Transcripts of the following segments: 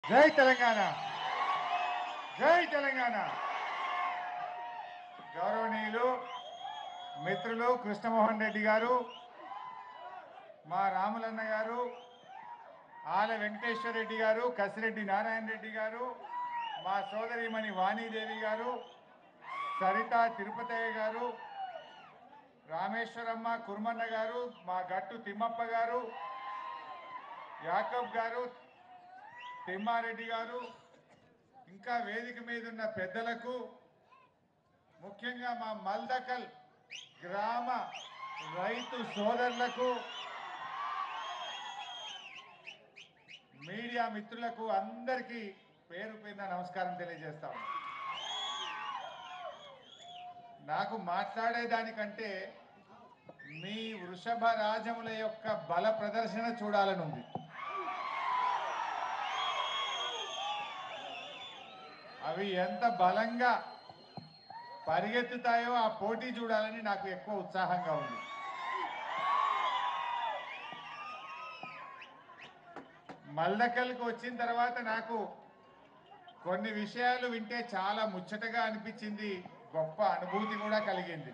జై తెలంగాణ జై తెలంగాణ గౌరవనీయులు మిత్రులు కృష్ణమోహన్ రెడ్డి గారు మా రాములన్న గారు ఆల వెంకటేశ్వర రెడ్డి గారు కసిరెడ్డి నారాయణ రెడ్డి గారు మా సోదరిమణి వాణీదేవి గారు సరిత తిరుపతయ్య గారు రామేశ్వరమ్మ కుర్మన్న గారు మా గట్టు తిమ్మప్ప గారు యాకబ్ గారు తిమ్మారెడ్డి గారు ఇంకా వేదిక మీద ఉన్న పెద్దలకు ముఖ్యంగా మా మల్దకల్ గ్రామ రైతు సోదరులకు మీడియా మిత్రులకు అందరికీ పేరు పేరున నమస్కారం తెలియజేస్తాం నాకు మాట్లాడేదానికంటే మీ వృషభ రాజముల యొక్క బల ప్రదర్శన చూడాలని ఉంది అవి ఎంత బలంగా పరిగెత్తుతాయో ఆ పోటీ చూడాలని నాకు ఎక్కువ ఉత్సాహంగా ఉంది మల్లకల్కి వచ్చిన తర్వాత నాకు కొన్ని విషయాలు వింటే చాలా ముచ్చటగా అనిపించింది గొప్ప అనుభూతి కూడా కలిగింది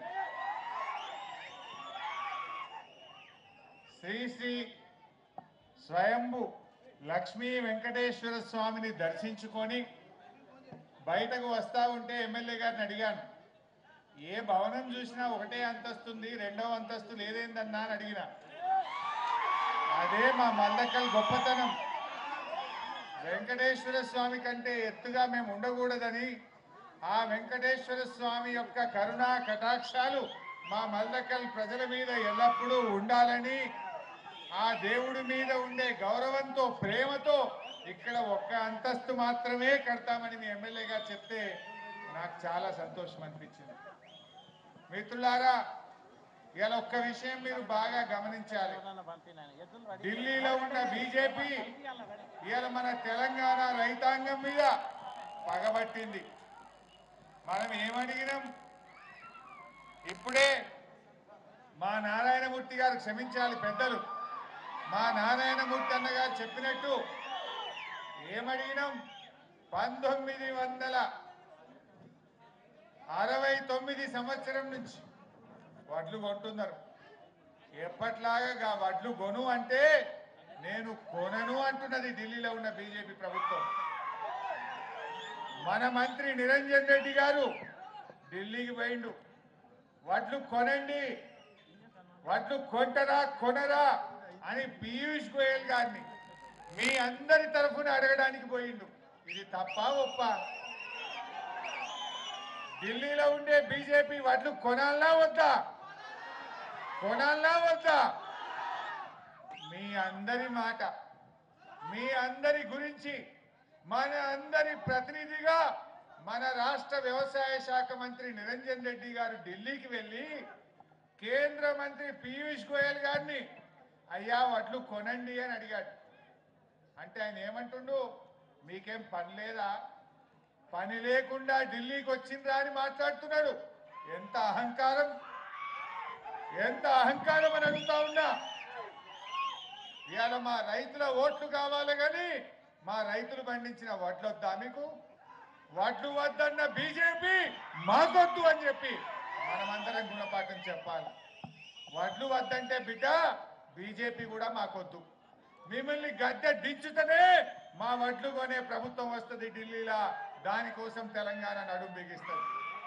శ్రీ శ్రీ స్వయంభు లక్ష్మీ వెంకటేశ్వర స్వామిని దర్శించుకొని బయటకు వస్తా ఉంటే ఎమ్మెల్యే గారిని అడిగాను ఏ భవనం చూసినా ఒకటే అంతస్తుంది రెండవ అంతస్తు లేదేందన్నా అని అడిగిన అదే మా మల్లకల్ గొప్పతనం వెంకటేశ్వర స్వామి కంటే ఎత్తుగా మేము ఉండకూడదని ఆ వెంకటేశ్వర స్వామి యొక్క కరుణా కటాక్షాలు మా మల్లకల్ ప్రజల మీద ఎల్లప్పుడూ ఉండాలని ఆ దేవుడి మీద ఉండే గౌరవంతో ప్రేమతో ఇక్కడ ఒక్క అంతస్తు మాత్రమే కడతామని మీ ఎమ్మెల్యే గారు చెప్తే నాకు చాలా సంతోషం అనిపించింది మిత్రులారా ఇలా ఒక్క విషయం మీరు బాగా గమనించాలి ఢిల్లీలో ఉన్న బీజేపీ ఇవాళ మన తెలంగాణ రైతాంగం మీద పగబట్టింది మనం ఏమడిగినాం ఇప్పుడే మా నారాయణమూర్తి గారు క్షమించాలి పెద్దలు మా నారాయణమూర్తి అన్న గారు చెప్పినట్టు ఏమడిగినాం పంతొమ్మిది వందల అరవై తొమ్మిది సంవత్సరం నుంచి వడ్లు కొంటున్నారు ఎప్పట్లాగా గా వడ్లు కొను అంటే నేను కొనను అంటున్నది ఢిల్లీలో ఉన్న బీజేపీ ప్రభుత్వం మన మంత్రి నిరంజన్ రెడ్డి గారు ఢిల్లీకి పోయిండు వడ్లు కొనండి వడ్లు కొంటరా కొనరా అని పీయూష్ గోయల్ గారిని మీ అందరి తరఫున అడగడానికి పోయిండు ఇది తప్ప ఒప్ప ఢిల్లీలో ఉండే బీజేపీ వడ్లు కొనాలనా వద్దా కొనాలనా వద్దా మీ అందరి మాట మీ అందరి గురించి మన అందరి ప్రతినిధిగా మన రాష్ట్ర వ్యవసాయ శాఖ మంత్రి నిరంజన్ రెడ్డి గారు ఢిల్లీకి వెళ్ళి కేంద్ర మంత్రి పీయూష్ గోయల్ గారిని అయ్యా వడ్లు కొనండి అని అడిగాడు అంటే ఆయన ఏమంటుండు మీకేం పని లేదా పని లేకుండా ఢిల్లీకి వచ్చిండ్రా అని మాట్లాడుతున్నాడు ఎంత అహంకారం ఎంత అహంకారం అని అడుగుతా ఉన్నా ఇవాళ మా రైతుల ఓట్లు కావాలి కానీ మా రైతులు పండించిన వడ్లు వద్దా మీకు వడ్లు వద్దన్న బీజేపీ మాకొద్దు అని చెప్పి మనమందరం గుణపాఠం చెప్పాలి వడ్లు వద్దంటే బిడ్డ బీజేపీ కూడా మాకొద్దు మిమ్మల్ని గద్దె దించుతనే మా వడ్లు కొనే ప్రభుత్వం వస్తుంది ఢిల్లీలో దానికోసం తెలంగాణ నడుం బిగిస్తుంది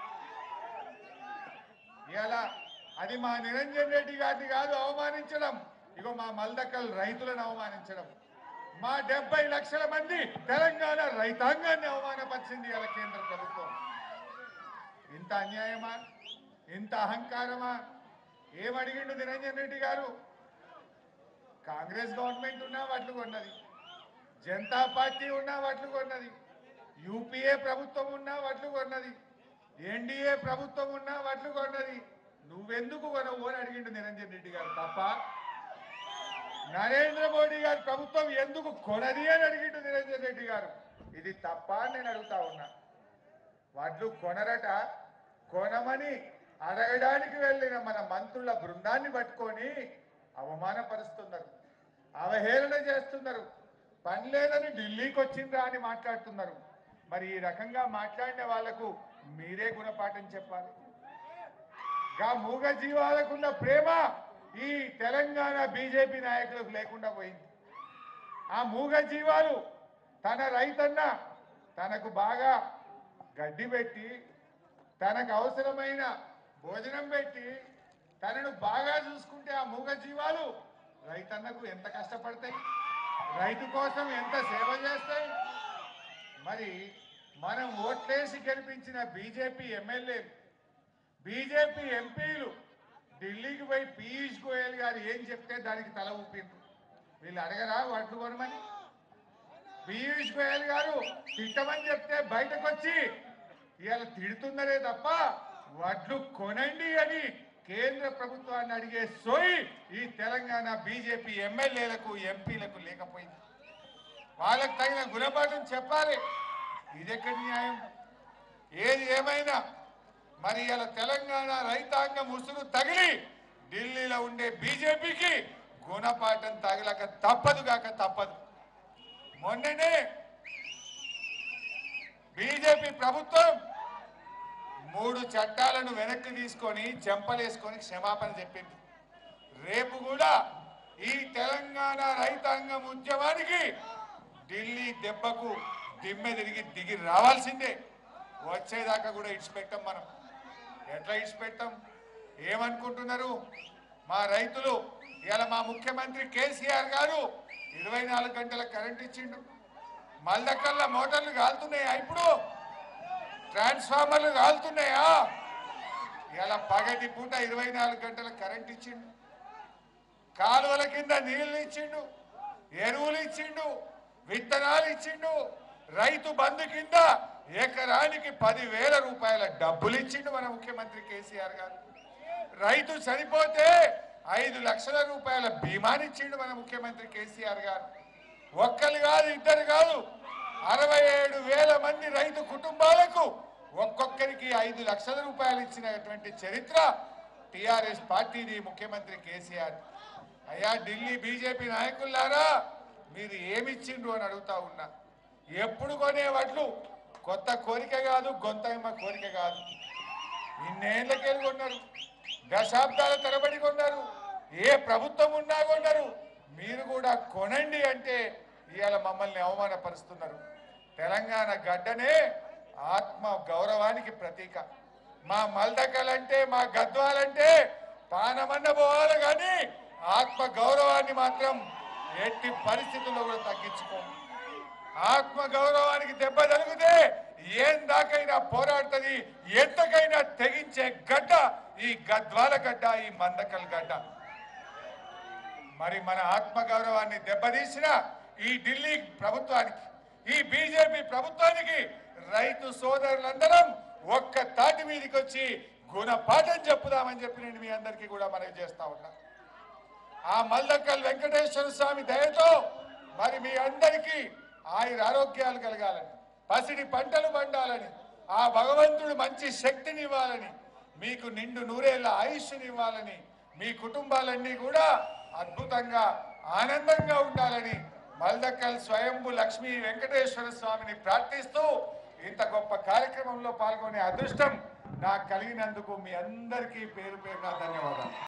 ఇలా అది మా నిరంజన్ రెడ్డి గారిని కాదు అవమానించడం ఇగో మా మల్దకల్ రైతులను అవమానించడం మా డెబ్బై లక్షల మంది తెలంగాణ రైతాంగాన్ని అవమానపరిచింది ఇలా కేంద్ర ప్రభుత్వం ఇంత అన్యాయమా ఇంత అహంకారమా ఏమడిగిండు నిరంజన్ రెడ్డి గారు కాంగ్రెస్ గవర్నమెంట్ ఉన్నా వడ్లు కొన్నది జనతా పార్టీ ఉన్నా వడ్లు కొన్నది యూపీఏ ప్రభుత్వం ఉన్నా వడ్లు కొన్నది ఎన్డీఏ ప్రభుత్వం ఉన్నా వడ్లు కొన్నది నువ్వెందుకు కొనవు అని అడిగిండు నిరంజన్ రెడ్డి గారు తప్ప నరేంద్ర మోడీ గారి ప్రభుత్వం ఎందుకు కొనది అని అడిగిండు నిరంజన్ రెడ్డి గారు ఇది తప్ప అని నేను అడుగుతా ఉన్నా వడ్లు కొనరట కొనమని అడగడానికి వెళ్ళిన మన మంత్రుల బృందాన్ని పట్టుకొని అవమానపరుస్తున్నారు అవహేళన చేస్తున్నారు పని లేదని ఢిల్లీకి వచ్చిందా అని మాట్లాడుతున్నారు మరి ఈ రకంగా మాట్లాడిన వాళ్లకు మీరే గుణపాఠం చెప్పాలి గా మూగ జీవాలకున్న ప్రేమ ఈ తెలంగాణ బీజేపీ నాయకులకు లేకుండా పోయింది ఆ మూగ జీవాలు తన రైతన్న తనకు బాగా గడ్డి పెట్టి తనకు అవసరమైన భోజనం పెట్టి తనను బాగా చూసుకుంటే ఆ మూగ జీవాలు రైతన్నకు ఎంత కష్టపడతాయి రైతు కోసం ఎంత సేవ చేస్తాయి మరి మనం ఓట్లేసి గెలిపించిన బీజేపీ ఎమ్మెల్యేలు బీజేపీ ఎంపీలు ఢిల్లీకి పోయి పీయూష్ గోయల్ గారు ఏం చెప్తే దానికి తల ఊపిండ్రు వీళ్ళు అడగరా వడ్లు కొనమని పీయూష్ గోయల్ గారు తిట్టమని చెప్తే బయటకు వచ్చి ఇవాళ తిడుతున్నారే తప్ప వడ్లు కొనండి అని కేంద్ర ప్రభుత్వాన్ని అడిగే సోయి ఈ తెలంగాణ బీజేపీ ఎమ్మెల్యేలకు ఎంపీలకు లేకపోయింది వాళ్ళకి తగిన గుణపాఠం చెప్పాలి ఇదెక్కడి న్యాయం ఏది ఏమైనా మరి ఇలా తెలంగాణ రైతాంగం ఉసురు తగిలి ఢిల్లీలో ఉండే బీజేపీకి గుణపాఠం తగలక తప్పదు కాక తప్పదు మొన్ననే బీజేపీ ప్రభుత్వం మూడు చట్టాలను వెనక్కి తీసుకొని చెంపలేసుకొని క్షమాపణ చెప్పింది రేపు కూడా ఈ తెలంగాణ రైతాంగం ఉద్యమానికి ఢిల్లీ దెబ్బకు దిమ్మె తిరిగి దిగి రావాల్సిందే వచ్చేదాకా కూడా ఇడిచిపెట్టాం మనం ఎట్లా ఇడిచిపెట్టాం ఏమనుకుంటున్నారు మా రైతులు ఇవాళ మా ముఖ్యమంత్రి కేసీఆర్ గారు ఇరవై నాలుగు గంటల కరెంట్ ఇచ్చిండు మల్దకల్లా మోటార్లు కాలుతున్నాయా ఇప్పుడు ట్రాన్స్ఫార్మర్లు కాలుతున్నాయా ఇలా పగటి పూట ఇరవై నాలుగు గంటల కరెంట్ ఇచ్చిండు కాలువల కింద నీళ్లు ఇచ్చిండు ఎరువులు ఇచ్చిండు విత్తనాలు ఇచ్చిండు రైతు బంధు కింద ఎకరానికి పదివేల రూపాయల డబ్బులు ఇచ్చిండు మన ముఖ్యమంత్రి కేసీఆర్ గారు రైతు చనిపోతే ఐదు లక్షల రూపాయల బీమాని ఇచ్చిండు మన ముఖ్యమంత్రి కేసీఆర్ గారు ఒక్కరు కాదు ఇద్దరు కాదు అరవై ఏడు వేల మంది రైతు కుటుంబాలకు ఒక్కొక్కరికి ఐదు లక్షల రూపాయలు ఇచ్చినటువంటి చరిత్ర టిఆర్ఎస్ పార్టీది ముఖ్యమంత్రి కేసీఆర్ అయ్యా ఢిల్లీ బీజేపీ నాయకులారా మీరు ఏమిచ్చిండ్రు అని అడుగుతా ఉన్నా ఎప్పుడు కొనే వడ్లు కొత్త కోరిక కాదు గొంతమ్మ కోరిక కాదు ఇన్నేళ్లకెళ్ళి కొన్నారు దశాబ్దాల తరబడి కొన్నారు ఏ ప్రభుత్వం ఉన్నా కొన్నారు మీరు కూడా కొనండి అంటే ఇవాళ మమ్మల్ని అవమానపరుస్తున్నారు తెలంగాణ గడ్డనే ఆత్మ గౌరవానికి ప్రతీక మా మల్దకలంటే మా గద్వాలంటే పానమన్న పోవాలి కానీ ఆత్మ గౌరవాన్ని మాత్రం ఎట్టి పరిస్థితుల్లో కూడా తగ్గించుకోము ఆత్మ గౌరవానికి దెబ్బ తగిలితే ఏం దాకైనా పోరాడుతుంది ఎంతకైనా తెగించే గడ్డ ఈ గద్వాల గడ్డ ఈ మందకల్ గడ్డ మరి మన ఆత్మ గౌరవాన్ని దెబ్బతీసిన ఈ ఢిల్లీ ప్రభుత్వానికి ఈ బీజేపీ ప్రభుత్వానికి రైతు సోదరులందరం ఒక్క తాటి మీదకి వచ్చి గుణపాఠం చెప్పుదామని చెప్పి నేను మీ అందరికీ కూడా మనవి చేస్తా ఉన్నా ఆ మల్లక్కల్ వెంకటేశ్వర స్వామి దయతో మరి మీ అందరికీ ఆయుర ఆరోగ్యాలు కలగాలని పసిడి పంటలు పండాలని ఆ భగవంతుడు మంచి శక్తిని ఇవ్వాలని మీకు నిండు నూరేళ్ల ఆయుష్ని ఇవ్వాలని మీ కుటుంబాలన్నీ కూడా అద్భుతంగా ఆనందంగా ఉండాలని మల్దక్కల్ స్వయంభు లక్ష్మీ వెంకటేశ్వర స్వామిని ప్రార్థిస్తూ ఇంత గొప్ప కార్యక్రమంలో పాల్గొనే అదృష్టం నాకు కలిగినందుకు మీ అందరికీ పేరు పేరున ధన్యవాదాలు